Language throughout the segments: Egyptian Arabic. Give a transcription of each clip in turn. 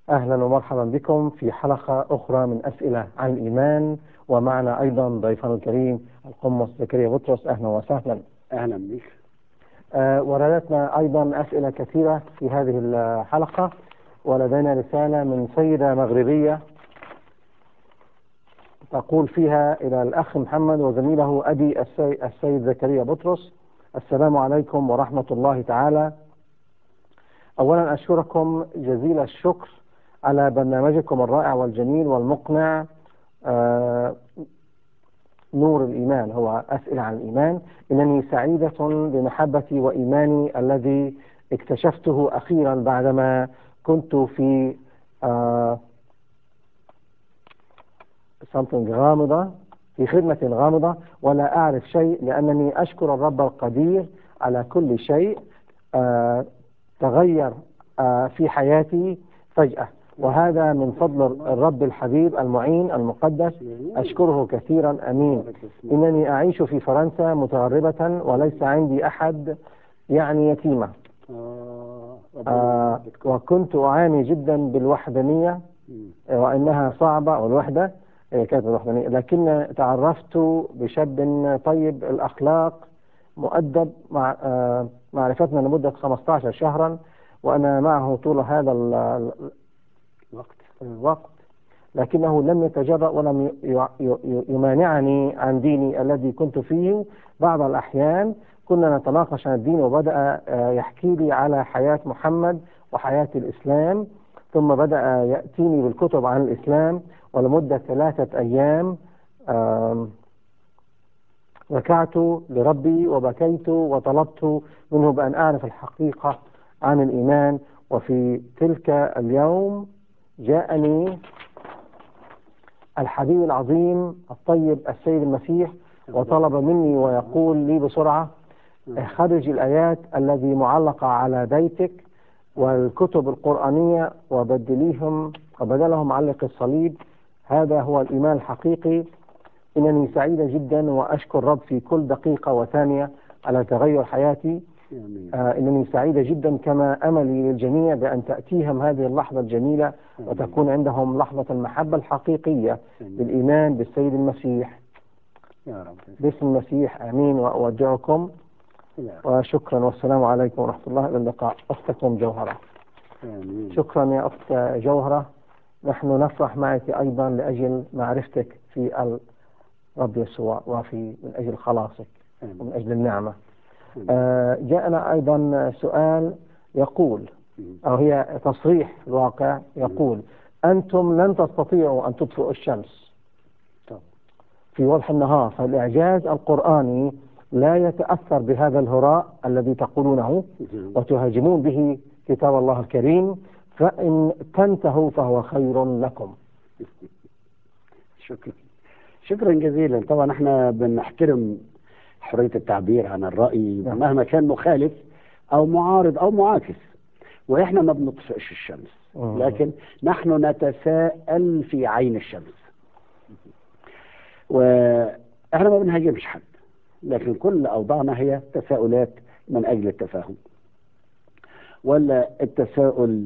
أهلا ومرحبا بكم في حلقة أخرى من أسئلة عن الإيمان ومعنا أيضا ضيفنا الكريم القمص زكريا بطرس أهلا وسهلا اهلا بك آه، وردتنا أيضا أسئلة كثيرة في هذه الحلقة ولدينا رسالة من سيدة مغربية تقول فيها إلى الأخ محمد وزميله أبي السي- السيد زكريا بطرس السلام عليكم ورحمة الله تعالى أولا أشكركم جزيل الشكر على برنامجكم الرائع والجميل والمقنع آه، نور الإيمان هو أسئلة عن الإيمان إنني سعيدة بمحبتي وإيماني الذي اكتشفته أخيرا بعدما كنت في آه something غامضة في خدمة غامضة ولا أعرف شيء لأنني أشكر الرب القدير على كل شيء آه تغير آه في حياتي فجأة وهذا من فضل الرب الحبيب المعين المقدس أشكره كثيرا أمين إنني أعيش في فرنسا متغربة وليس عندي أحد يعني يتيمة آه آه ربنا يبارك. وكنت أعاني جدا بالوحدانية مم. وإنها صعبة والوحدة هي كانت الوحدانية لكن تعرفت بشاب طيب الأخلاق مؤدب مع آه معرفتنا لمدة 15 شهرا وأنا معه طول هذا ال- ال- وقت الوقت لكنه لم يتجرأ ولم ي- ي- ي- يمانعني عن ديني الذي كنت فيه بعض الأحيان كنا نتناقش عن الدين وبدأ آه، يحكي لي على حياة محمد وحياة الإسلام ثم بدأ يأتيني بالكتب عن الإسلام ولمدة ثلاثة أيام آم، ركعت لربي وبكيت وطلبت منه بأن أعرف الحقيقة عن الإيمان وفي تلك اليوم جاءني الحبيب العظيم الطيب السيد المسيح وطلب مني ويقول لي بسرعة خرج الآيات الذي معلقة على بيتك والكتب القرآنية وبدليهم وبدلهم علق الصليب هذا هو الإيمان الحقيقي إنني سعيدة جدا وأشكر رب في كل دقيقة وثانية على تغير حياتي آمين آه إنني سعيدة جدا كما أملي للجميع بأن تأتيهم هذه اللحظة الجميلة وتكون عندهم لحظة المحبة الحقيقية آمين. بالإيمان بالسيد المسيح يا رب باسم المسيح آمين وأودعكم يا رب. وشكرا والسلام عليكم ورحمة الله إلى اللقاء أختكم جوهرة آمين شكرا يا أخت جوهرة نحن نفرح معك أيضا لأجل معرفتك في الرب يسوع وفي من أجل خلاصك آمين. ومن أجل النعمة آمين. آه، جاءنا أيضا سؤال يقول مم. أو هي تصريح في الواقع يقول أنتم لن تستطيعوا أن تطفئوا الشمس طب. في وضح النهار فالإعجاز القرآني لا يتأثر بهذا الهراء الذي تقولونه مم. وتهاجمون به كتاب الله الكريم فإن تنتهوا فهو خير لكم شكرا شكرا جزيلا طبعا احنا بنحترم حرية التعبير عن الرأي نعم. مهما كان مخالف أو معارض أو معاكس وإحنا ما بنطفئش الشمس مم. لكن نحن نتساءل في عين الشمس وإحنا ما بنهاجمش حد لكن كل أوضاعنا هي تساؤلات من أجل التفاهم ولا التساؤل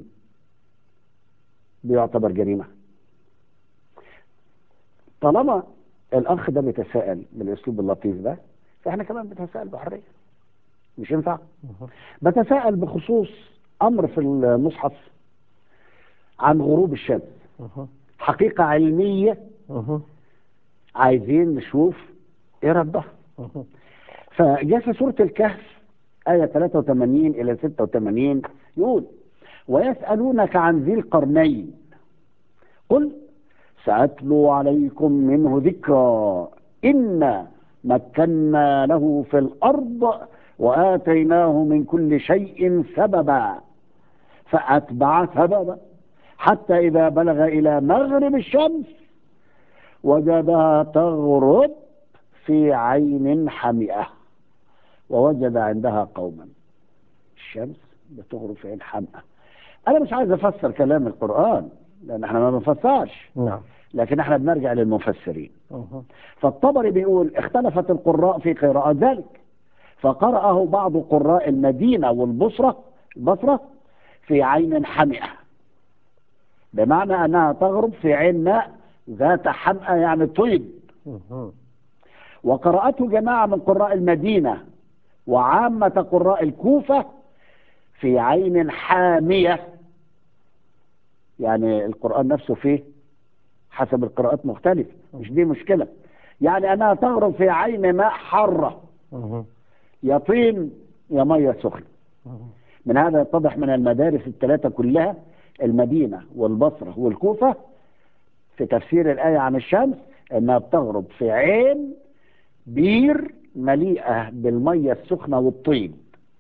بيعتبر جريمة طالما الأخ ده بيتساءل بالأسلوب اللطيف ده فإحنا كمان بنتساءل بحرية مش ينفع بتساءل بخصوص أمر في المصحف عن غروب الشمس مه. حقيقة علمية مه. عايزين نشوف ايه ردها مه. فجاء في سورة الكهف آية 83 إلى 86 يقول ويسألونك عن ذي القرنين قل سأتلو عليكم منه ذكرا إنا مكنا له في الأرض وآتيناه من كل شيء سببا فأتبع سببا حتى إذا بلغ إلى مغرب الشمس وجدها تغرب في عين حمئة ووجد عندها قوما الشمس بتغرب في عين حمئة أنا مش عايز أفسر كلام القرآن لأن احنا ما بنفسرش نعم لكن احنا بنرجع للمفسرين مه. فالطبري بيقول اختلفت القراء في قراءة ذلك فقرأه بعض قراء المدينة والبصرة البصرة في عين حمئة بمعنى انها تغرب في عين ماء ذات حمأة يعني طيب مهم. وقرأته جماعة من قراء المدينة وعامة قراء الكوفة في عين حامية يعني القرآن نفسه فيه حسب القراءات مختلف مش دي مشكلة يعني أنها تغرب في عين ماء حارة مهم. يا طين يا مية سخنة مهم. من هذا يتضح من المدارس الثلاثة كلها المدينة والبصرة والكوفة في تفسير الآية عن الشمس أنها بتغرب في عين بير مليئة بالمية السخنة والطين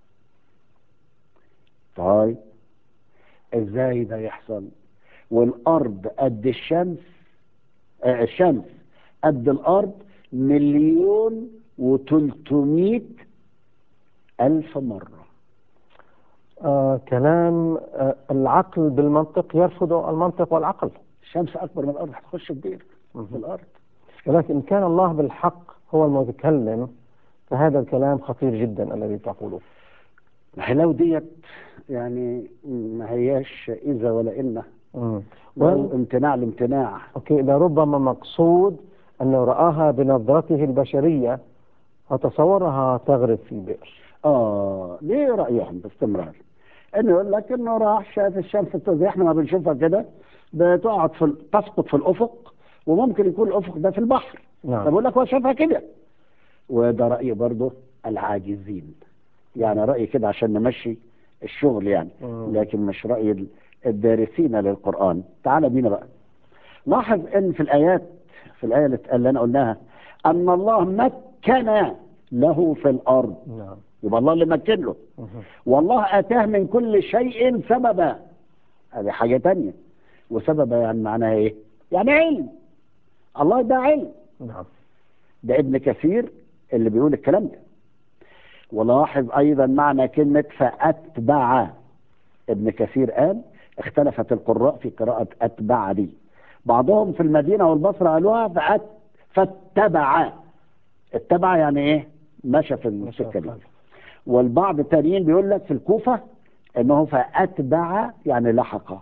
طيب ازاي ده يحصل والارض قد الشمس آه الشمس قد الارض مليون وتلتمية الف مرة آه كلام آه العقل بالمنطق يرفض المنطق والعقل الشمس اكبر من الارض هتخش البير في الارض ولكن إن كان الله بالحق هو المتكلم فهذا الكلام خطير جدا الذي تقوله ما هي لو ديت يعني ما هياش اذا ولا ان مم. لو وال- امتناع الامتناع أوكي لربما مقصود أنه رآها بنظرته البشرية وتصورها تغرب في بئر اه ليه رايهم باستمرار انه يقول لك انه راح شاف الشمس بت- زي احنا ما بنشوفها كده بتقعد في ال- تسقط في الافق وممكن يكون الافق ده في البحر نعم فبقول لك هو شافها كده وده راي برضه العاجزين يعني راي كده عشان نمشي الشغل يعني مم. لكن مش راي ال- الدارسين للقران تعال بينا بقى لاحظ ان في الايات في الايه اللي اللي انا قلناها ان الله مكن له في الارض نعم يبقى الله اللي مكن له مهم. والله اتاه من كل شيء سببا هذه حاجه تانية وسببا يعني معناها ايه يعني علم الله ده علم نعم ده ابن كثير اللي بيقول الكلام ده ولاحظ ايضا معنى كلمه فاتبع ابن كثير قال اختلفت القراء في قراءه اتبع دي بعضهم في المدينه والبصره قالوها فأت فاتبع اتبع يعني ايه مشى في السكه دي والبعض التانيين بيقول لك في الكوفة انه فأتبع يعني لحق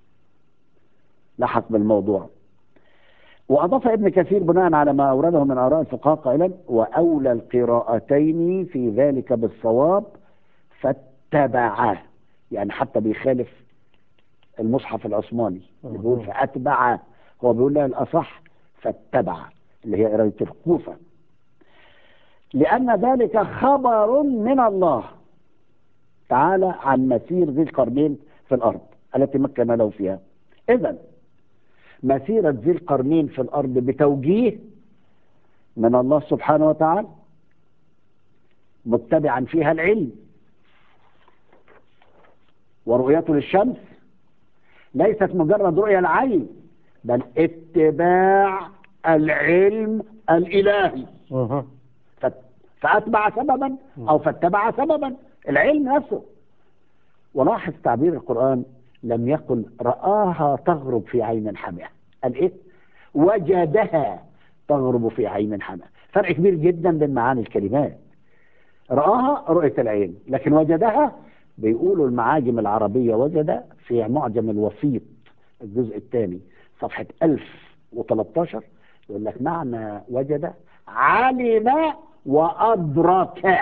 لحق بالموضوع وأضاف ابن كثير بناء على ما أورده من آراء الفقهاء قائلا وأولى القراءتين في ذلك بالصواب فاتبع يعني حتى بيخالف المصحف العثماني اللي بيقول مهم. فأتبع هو بيقول لها الأصح فاتبع اللي هي قراية الكوفة لأن ذلك خبر من الله تعالى عن مسير ذي القرنين في الأرض التي مكن له فيها إذا مسيرة ذي القرنين في الأرض بتوجيه من الله سبحانه وتعالى متبعا فيها العلم ورؤيته للشمس ليست مجرد رؤية العين بل اتباع العلم الإلهي مهم. فت- فأتبع سببا أو فاتبع سببا العلم نفسه ولاحظ تعبير القرآن لم يقل رآها تغرب في عين حمئة قال إيه وجدها تغرب في عين حمئة فرق كبير جدا بين معاني الكلمات رآها رؤية العين لكن وجدها بيقولوا المعاجم العربية وجد في معجم الوسيط الجزء الثاني صفحة 1013 يقول لك معنى وجد علم وأدرك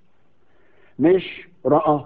مش رأى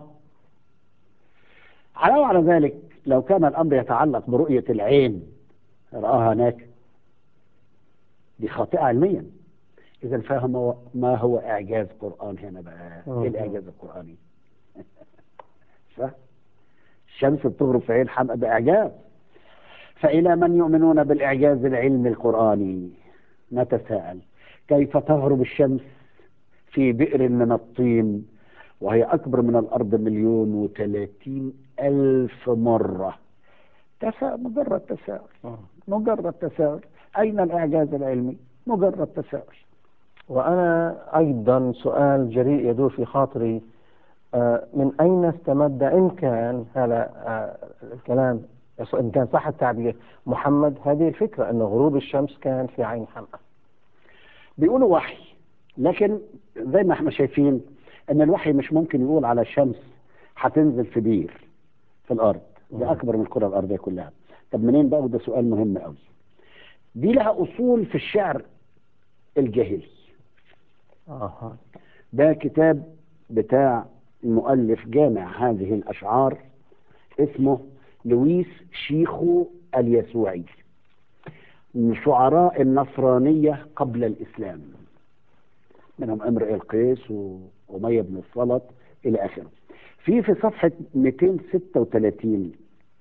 علاوة على ذلك لو كان الأمر يتعلق برؤية العين رآها هناك دي خاطئة علميا إذا فهم ما هو إعجاز قرآن هنا بقى إيه الإعجاز القرآني صح الشمس بتغرب في عين حمأة ده إعجاز فإلى من يؤمنون بالإعجاز العلمي القرآني نتساءل كيف تغرب الشمس في بئر من الطين وهي أكبر من الأرض مليون وثلاثين ألف مرة تساؤل مجرد تساؤل مم. مجرد تساؤل أين الإعجاز العلمي مجرد تساؤل وأنا أيضا سؤال جريء يدور في خاطري آه، من أين استمد إن كان هذا آه، الكلام إن كان صح التعبير محمد هذه الفكرة أن غروب الشمس كان في عين حمأة بيقولوا وحي لكن زي ما احنا شايفين ان الوحي مش ممكن يقول على الشمس هتنزل في بير في الارض دي مم. اكبر من الكره الارضيه كلها طب منين بقى وده سؤال مهم قوي دي لها اصول في الشعر الجاهلي اها ده كتاب بتاع المؤلف جامع هذه الاشعار اسمه لويس شيخو اليسوعي من شعراء النصرانية قبل الإسلام منهم امرئ القيس وأمية بن الصلت إلى آخره في في صفحة 236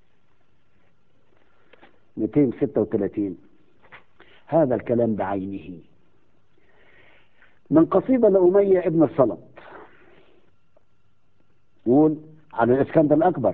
236 هذا الكلام بعينه من قصيدة لأمية ابن الصلت يقول عن الإسكندر الأكبر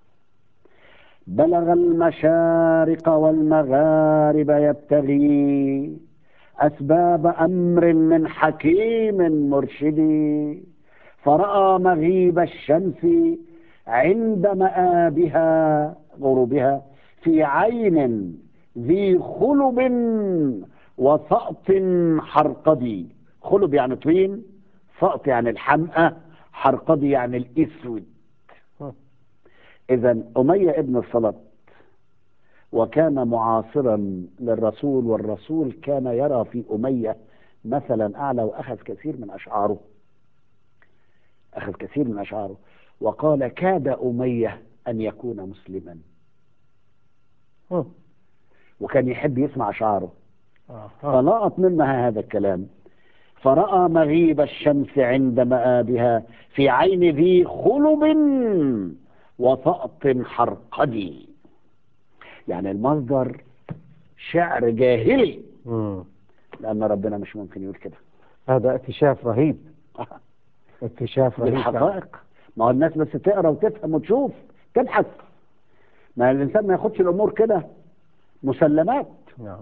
بلغ المشارق والمغارب يبتغي أسباب أمر من حكيم مرشد فرأى مغيب الشمس عند مآبها غروبها في عين ذي خلب وسقط حرقدي خلب يعني طين سقط يعني الحمقى حرقدي يعني الاسود اذا اميه ابن الصلت وكان معاصرا للرسول والرسول كان يرى في اميه مثلا اعلى واخذ كثير من اشعاره اخذ كثير من اشعاره وقال كاد اميه ان يكون مسلما مم. وكان يحب يسمع اشعاره أها. فلقط منها هذا الكلام فرأى مغيب الشمس عند مآبها في عين ذي خلب وسقط حرقدي يعني المصدر شعر جاهلي مم. لأن ربنا مش ممكن يقول كده هذا اكتشاف رهيب اكتشاف دي رهيب الحقائق ما هو الناس بس تقرا وتفهم وتشوف تبحث ما الإنسان ما ياخدش الأمور كده مسلمات نعم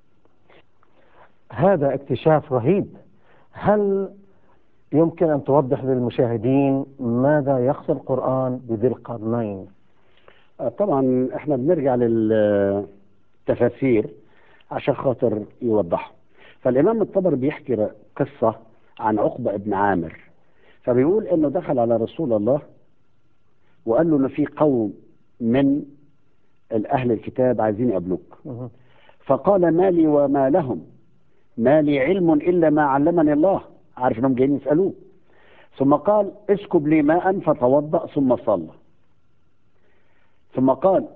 هذا اكتشاف رهيب هل يمكن أن توضح للمشاهدين ماذا يقصد القرآن بذي القرنين آه، طبعا احنا بنرجع للتفاسير عشان خاطر يوضحوا فالامام الطبري بيحكي قصه عن عقبه ابن عامر فبيقول انه دخل على رسول الله وقال له ان في قوم من الاهل الكتاب عايزين يقابلوك مهم. فقال ما لي وما لهم ما لي علم الا ما علمني الله عارف انهم جايين يسالوه ثم قال اسكب لي ماء فتوضا ثم صلى ثم قال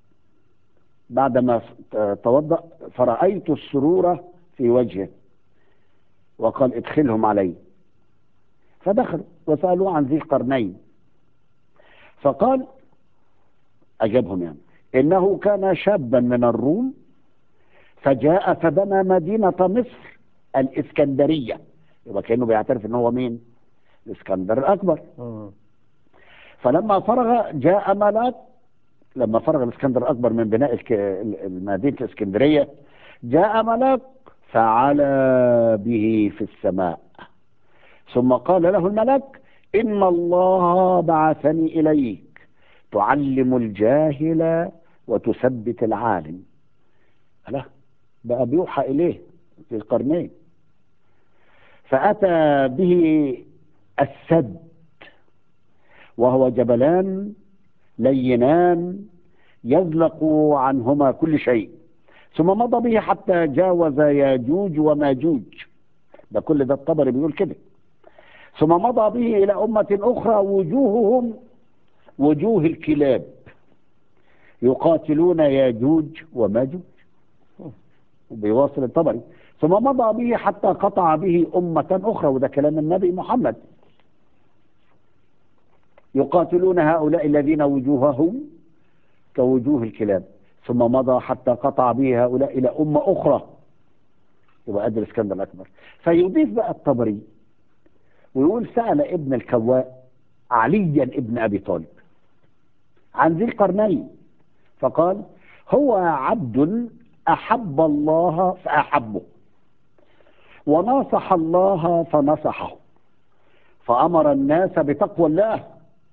بعدما توضا فرايت السرور في وجهه وقال ادخلهم علي فدخلوا وسالوه عن ذي القرنين فقال اجابهم يعني انه كان شابا من الروم فجاء فبنى مدينة مصر الإسكندرية يبقى كأنه بيعترف إن هو مين؟ الإسكندر الأكبر مم. فلما فرغ جاء ملاك لما فرغ الإسكندر الأكبر من بناء الك- ال- مدينة الإسكندرية جاء ملاك فعلى به في السماء ثم قال له الملك إن الله بعثني إليك تعلم الجاهل وتثبت العالم لا بقى بيوحى إليه في القرنين فأتى به السد وهو جبلان لينان يزلق عنهما كل شيء ثم مضى به حتى جاوز ياجوج وماجوج ده كل ده الطبري بيقول كده ثم مضى به إلى أمة أخرى وجوههم وجوه الكلاب يقاتلون ياجوج وماجوج وبيواصل الطبري ثم مضى به حتى قطع به أمة أخرى وده كلام النبي محمد يقاتلون هؤلاء الذين وجوههم كوجوه الكلاب ثم مضى حتى قطع به هؤلاء إلى أمة أخرى يبقى قد الإسكندر الأكبر فيضيف بقى الطبري ويقول سأل ابن الكواء عليا ابن أبي طالب عن ذي القرنين فقال هو عبد أحب الله فأحبه وناصح الله فنصحه فأمر الناس بتقوى الله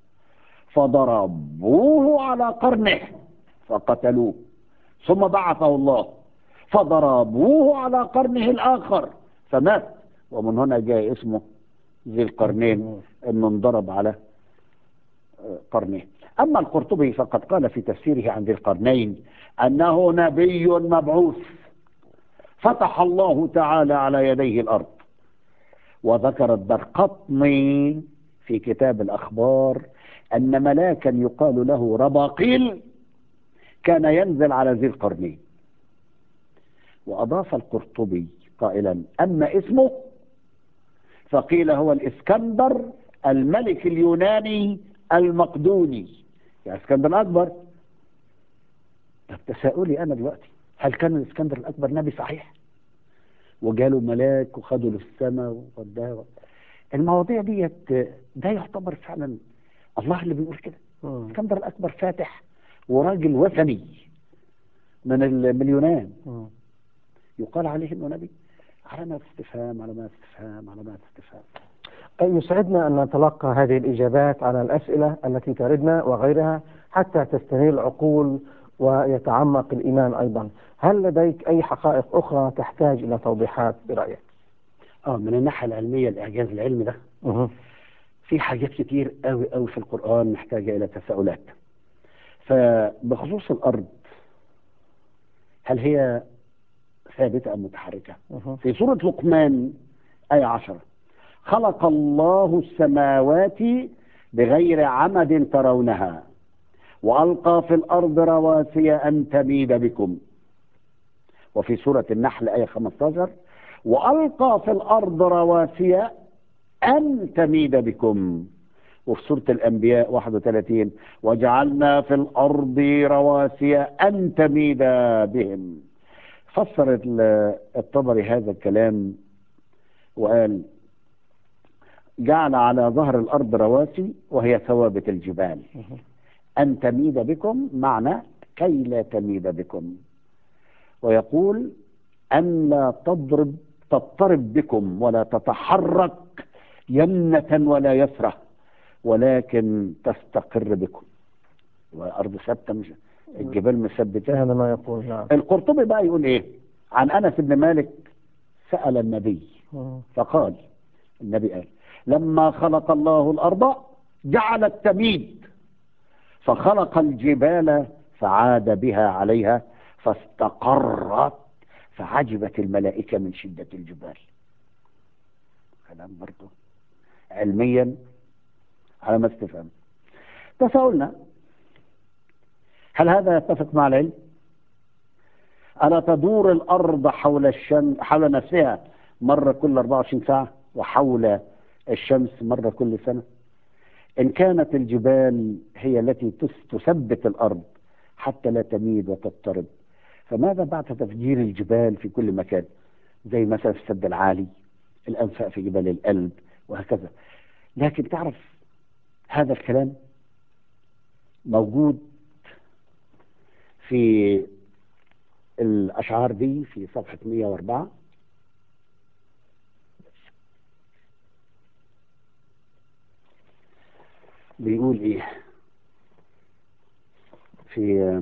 فضربوه على قرنه فقتلوه ثم بعثه الله فضربوه على قرنه الآخر فمات ومن هنا جاء اسمه ذي القرنين انه انضرب على قرنه أما القرطبي فقد قال في تفسيره عن ذي القرنين أنه نبي مبعوث فتح الله تعالى على يديه الأرض وذكر الدرقطني في كتاب الأخبار أن ملاكا يقال له رباقيل كان ينزل على ذي القرنين وأضاف القرطبي قائلا أما اسمه فقيل هو الإسكندر الملك اليوناني المقدوني يا اسكندر الأكبر طب تساؤلي أنا دلوقتي هل كان الإسكندر الأكبر نبي صحيح وجاله ملاك وخده للسماء ووداه المواضيع ديت ده يعتبر فعلا الله اللي بيقول كده مم. اسكندر الأكبر فاتح وراجل وثني من ال- من اليونان مم. يقال عليه انه نبي علامات استفهام علامات استفهام علامات استفهام يسعدنا أن نتلقى هذه الإجابات على الأسئلة التي تردنا وغيرها حتى تستنير العقول ويتعمق الإيمان أيضا هل لديك أي حقائق أخرى تحتاج إلى توضيحات برأيك؟ اه من الناحيه العلميه الاعجاز العلمي ده مه. في حاجات كتير قوي قوي في القران محتاجه الى تساؤلات فبخصوص الارض هل هي ثابته ام متحركه مه. في سوره لقمان ايه عشرة خلق الله السماوات بغير عمد ترونها والقى في الارض رواسي ان تميد بكم وفي سوره النحل ايه 15 والقى في الارض رواسي ان تميد بكم وفي سوره الانبياء 31 وجعلنا في الارض رواسي ان تميد بهم فسر ال- الطبري هذا الكلام وقال جعل على ظهر الارض رواسي وهي ثوابت الجبال ان تميد بكم معنى كي لا تميد بكم ويقول ان لا تضرب تضطرب بكم ولا تتحرك يمنة ولا يسرة ولكن تستقر بكم وارض ثابته مش الجبال مثبته هذا ما يقول نعم القرطبي بقى يقول ايه عن انس بن مالك سال النبي مه. فقال النبي قال لما خلق الله الارض جعل التميد فخلق الجبال فعاد بها عليها فاستقرت فعجبت الملائكه من شده الجبال كلام برضه علميا على ما استفهم تساؤلنا هل هذا يتفق مع العلم؟ ألا تدور الأرض حول الشمس حول نفسها مرة كل 24 ساعة وحول الشمس مرة كل سنة إن كانت الجبال هي التي تس- تثبت الأرض حتى لا تميد وتضطرب فماذا بعد تفجير الجبال في كل مكان زي مثلا في السد العالي الأنفاق في جبال الألب وهكذا لكن تعرف هذا الكلام موجود في الأشعار دي في صفحة 104 بيقول إيه في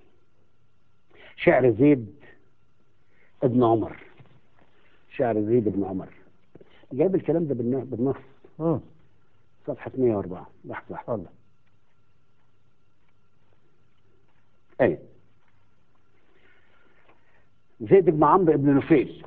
شعر زيد ابن عمر شعر زيد ابن عمر جايب الكلام ده بالن- بالنص مه. صفحة 104 لحظة لحظة تفضل أي زيد بن عمرو بن نفيل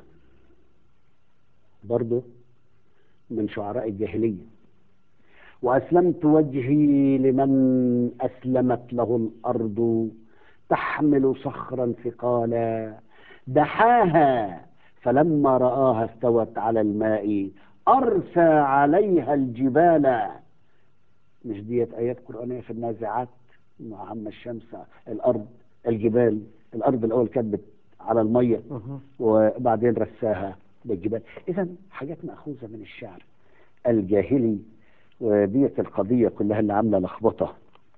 برضه من شعراء الجاهلية وأسلمت وجهي لمن أسلمت له الأرض تحمل صخرا ثقالا دحاها فلما رآها استوت على الماء أرسى عليها الجبال مش ديت آيات قرآنية في النازعات مع عم الشمس الأرض الجبال الأرض الأول كانت بت- على المية مه. وبعدين رساها بالجبال إذا حاجات مأخوذة من الشعر الجاهلي وديت القضية كلها اللي عاملة لخبطة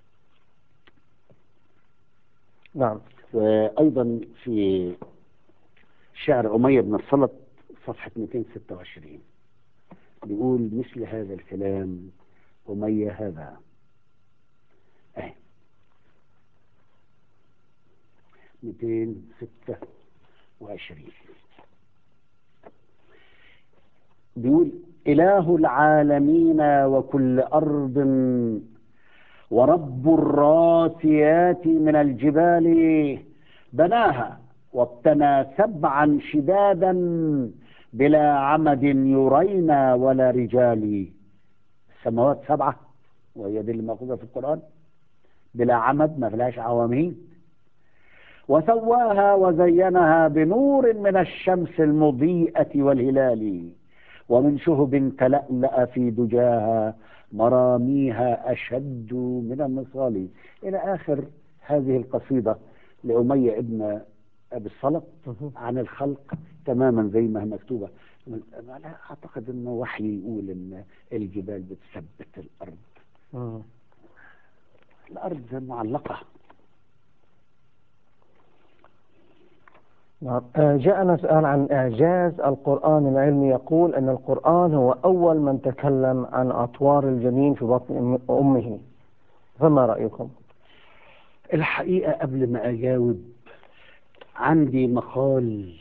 نعم وأيضا في شعر أمية بن السلط صفحة 226 بيقول مثل هذا الكلام أمية هذا أهي 226 بيقول إله العالمين وكل أرض ورب الراسيات من الجبال بناها وابتنى سبعا شدادا بلا عمد يرينا ولا رجال السماوات سبعة وهي دي اللي موجودة في القرآن بلا عمد ما فيهاش عواميد وسواها وزينها بنور من الشمس المضيئة والهلال ومن شهب تلألأ في دجاها مراميها أشد من النصال إلى آخر هذه القصيدة لأمية ابن أبي الصلت عن الخلق تماما زي ما هي مكتوبة أنا أعتقد أنه وحي يقول أن الجبال بتثبت الأرض مم. الأرض معلقة نعم آه، جاءنا سؤال عن إعجاز القرآن العلمي يقول أن القرآن هو أول من تكلم عن أطوار الجنين في بطن أم- أمه فما رأيكم؟ الحقيقة قبل ما أجاوب عندي مقال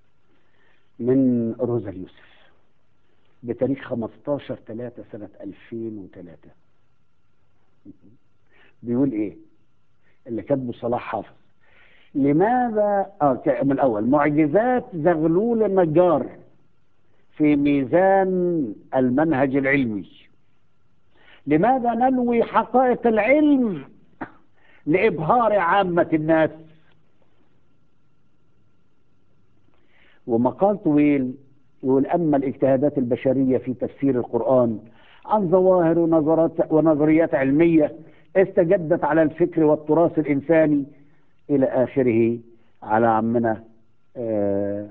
من روزا اليوسف بتاريخ 15 3 سنة 2003 بيقول إيه اللي كاتبه صلاح حافظ لماذا آه ك- من الأول معجزات زغلول النجار في ميزان المنهج العلمي لماذا نلوي حقائق العلم لإبهار عامة الناس ومقال طويل يقول أما الاجتهادات البشرية في تفسير القرآن عن ظواهر ونظرات ونظريات علمية استجدت على الفكر والتراث الإنساني إلى آخره على عمنا آه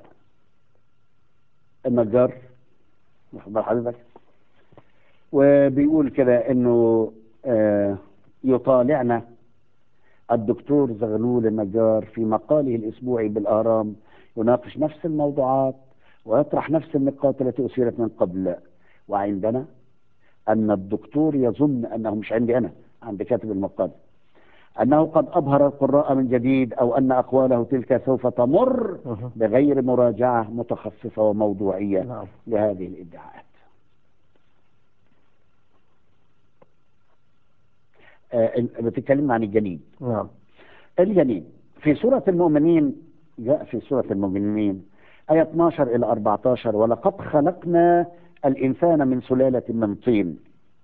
النجار واخد بال حضرتك وبيقول كده إنه آه يطالعنا الدكتور زغلول النجار في مقاله الأسبوعي بالآرام يناقش نفس الموضوعات ويطرح نفس النقاط التي أثيرت من قبل وعندنا أن الدكتور يظن أنه مش عندي أنا عند كاتب المقال أنه قد أبهر القراء من جديد أو أن أقواله تلك سوف تمر مه. بغير مراجعة متخصصة وموضوعية نعم لهذه الادعاءات آه، بتتكلم عن الجنين نعم الجنين في سورة المؤمنين جاء في سورة المؤمنين آية 12 إلى 14 ولقد خلقنا الإنسان من سلالة من طين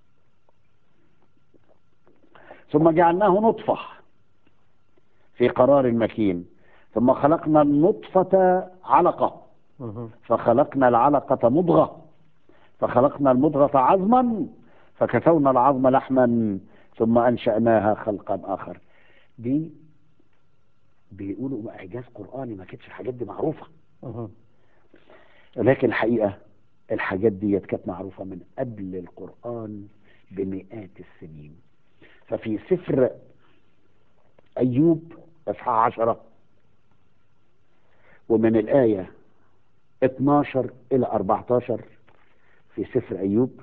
ثم جعلناه نطفة في قرار مكين ثم خلقنا النطفة علقة مه. فخلقنا العلقة مضغة فخلقنا المضغة عظما فكسونا العظم لحما ثم أنشأناها خلقا آخر دي بيقولوا إعجاز قرآني ما كانتش الحاجات دي معروفة مه. لكن الحقيقة الحاجات دي كانت معروفة من قبل القرآن بمئات السنين ففي سفر أيوب إصحاح عشرة ومن الآية 12 إلى 14 في سفر أيوب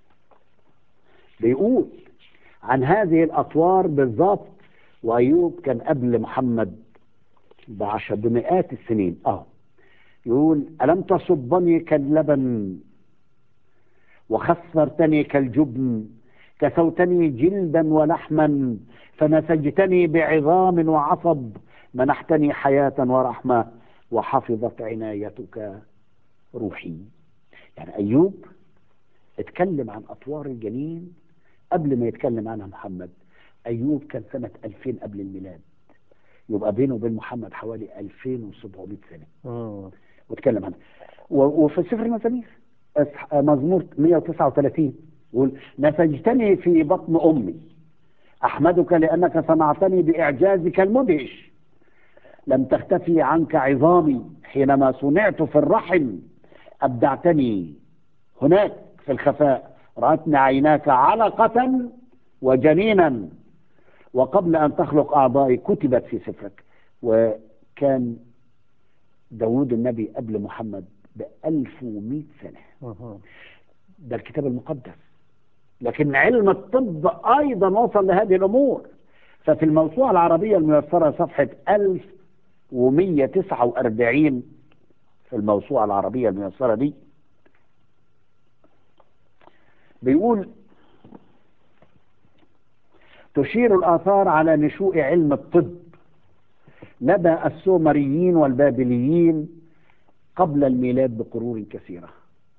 بيقول عن هذه الأطوار بالضبط وأيوب كان قبل محمد بعشر بمئات السنين اه يقول ألم تصبني كاللبن وخسرتني كالجبن كسوتني جلدا ولحما فنسجتني بعظام وعصب منحتني حياة ورحمة وحفظت عنايتك روحي يعني أيوب اتكلم عن أطوار الجنين قبل ما يتكلم عنها محمد أيوب كان سنة 2000 قبل الميلاد يبقى بينه وبين محمد حوالي 2700 سنة مم. واتكلم عنها و- وفي سفر المزامير أصح- مزمور 139 يقول نسجتني في بطن أمي أحمدك لأنك صنعتني بإعجازك المدهش لم تختفي عنك عظامي حينما صنعت في الرحم أبدعتني هناك في الخفاء رأتني عيناك علقة وجنينا وقبل أن تخلق أعضائي كتبت في سفرك وكان داود النبي قبل محمد ب 1100 سنة مه. ده الكتاب المقدس لكن علم الطب أيضا وصل لهذه الأمور ففي الموسوعة العربية الميسرة صفحة 1149 في الموسوعة العربية الميسرة دي بيقول تشير الآثار على نشوء علم الطب لدى السومريين والبابليين قبل الميلاد بقرون كثيرة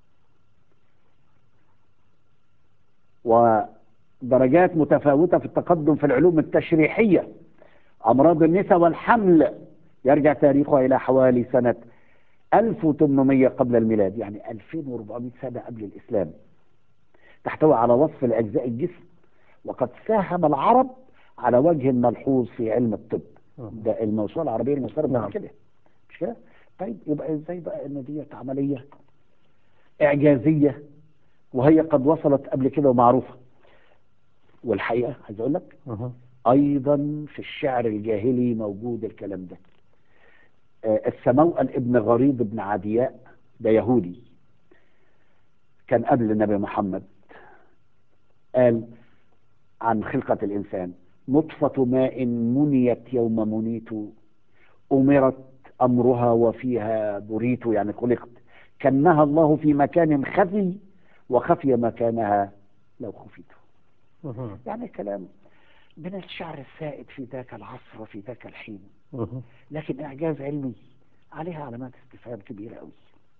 ودرجات متفاوتة في التقدم في العلوم التشريحية أمراض النساء والحمل يرجع تاريخها إلى حوالي سنة 1800 قبل الميلاد يعني 2400 سنة قبل الإسلام تحتوي على وصف لأجزاء الجسم وقد ساهم العرب على وجه ملحوظ في علم الطب ده الموسوعة العربية المصدر نعم. كده مش كده؟ طيب يبقى ازاي بقى ان ديت عملية إعجازية وهي قد وصلت قبل كده ومعروفة والحقيقة عايز أقول لك مه. ايضا في الشعر الجاهلي موجود الكلام ده آه، السموأل ابن غريب بن عدياء ده يهودي كان قبل النبي محمد قال عن خلقة الإنسان نطفة ماء منيت يوم منيت أمرت أمرها وفيها بريت يعني خلقت كنها الله في مكان خفي وخفي مكانها لو خفيت مه. يعني كلام من الشعر السائد في ذاك العصر وفي ذاك الحين مه. لكن إعجاز علمي عليها علامات استفهام كبيرة أوي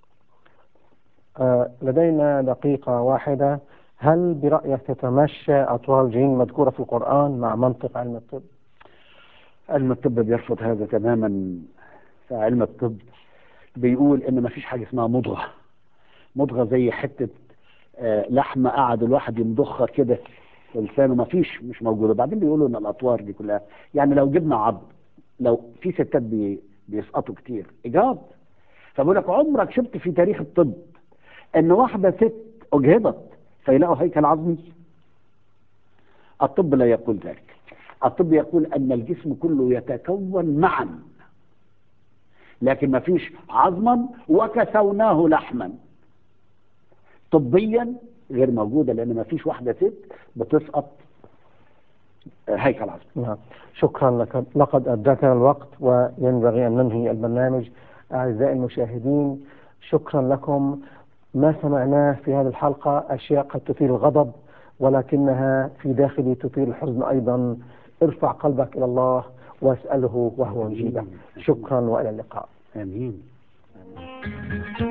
آه، لدينا دقيقة واحدة هل برأيك تتمشى أطوال الجنين المذكورة في القرآن مع منطق علم الطب؟ علم الطب بيرفض هذا تماما فعلم الطب بيقول ان مفيش حاجه اسمها مضغه مضغه زي حته آه، لحمه قعد الواحد يمضخها كده في لسانه مفيش مش موجوده بعدين بيقولوا ان الاطوار دي كلها يعني لو جبنا عظم لو في ستات بي بيسقطوا كتير اجهاض فبقول لك عمرك شفت في تاريخ الطب ان واحده ست اجهضت فيلاقوا هيكل عظمي الطب لا يقول ذلك الطب يقول ان الجسم كله يتكون معا لكن ما فيش عظما وكسوناه لحما طبيا غير موجوده لان ما فيش واحده ست بتسقط آه، هيكل عظمي نعم شكرا لك لقد أدركنا الوقت وينبغي أن ننهي البرنامج أعزائي المشاهدين شكرا لكم ما سمعناه في هذه الحلقة أشياء قد تثير الغضب ولكنها في داخلي تثير الحزن أيضا ارفع قلبك إلى الله واسأله وهو يجيبك شكرا وإلى اللقاء امين